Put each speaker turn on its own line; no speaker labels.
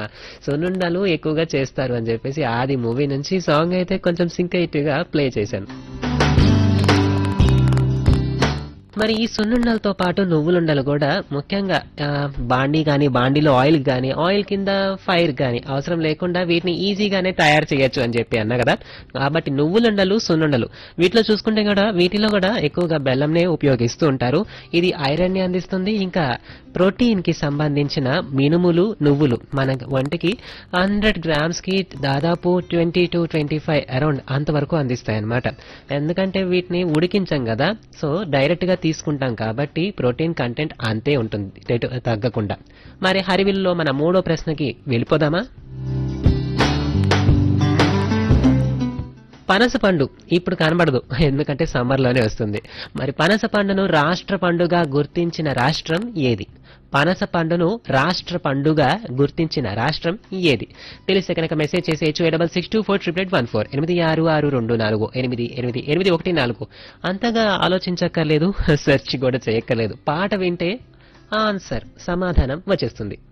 సున్నుండలు ఎక్కువగా చేస్తారు అని చెప్పేసి ఆది మూవీ నుంచి సాంగ్ అయితే కొంచెం సింక్ గా ప్లే చేశాను మరి ఈ సున్నుండలతో పాటు నువ్వులుండలు కూడా ముఖ్యంగా ఆ, బాండీ కానీ బాండీలో ఆయిల్ కానీ ఆయిల్ కింద ఫైర్ కానీ అవసరం లేకుండా వీటిని ఈజీగానే తయారు చేయొచ్చు అని చెప్పి అన్నా కదా కాబట్టి నువ్వులుండలు సున్నుండలు వీటిలో చూసుకుంటే కూడా వీటిలో కూడా ఎక్కువగా బెల్లంనే ఉపయోగిస్తూ ఉంటారు ఇది ఐరన్ ని అందిస్తుంది ఇంకా ప్రోటీన్ కి సంబంధించిన మినుములు నువ్వులు మన వంటికి హండ్రెడ్ గ్రామ్స్ కి దాదాపు twenty to twenty five around అంతవరకు అందిస్తాయి అన్నమాట ఎందుకంటే వీటిని ఉడికించాం కదా సో డైరెక్ట్ గా తీసుకుంటాం కాబట్టి ప్రోటీన్ కంటెంట్ అంతే ఉంటుంది రేటు తగ్గకుండా మరి హరివిల్లో మన మూడో ప్రశ్నకి వెళ్ళిపోదామా పనస పండు ఇప్పుడు కనబడదు ఎందుకంటే సమ్మర్ లోనే వస్తుంది మరి పనస పండును రాష్ట్ర పండుగ గుర్తించిన రాష్ట్రం ఏది పనస పండును రాష్ట్ర పండుగ గుర్తించిన రాష్ట్రం ఏది తెలిస్తే కనుక మెసేజ్ చేసేయచ్చు double six two four triple eight one four ఎనిమిది ఆరు ఆరు రెండు నాలుగు ఎనిమిది ఎనిమిది ఎనిమిది ఒకటి నాలుగు అంతగా ఆలోచించక్కర్లేదు సెర్చ్ కూడా చేయక్కర్లేదు పాట వింటే ఆన్సర్ సమాధానం వచ్చేస్తుంది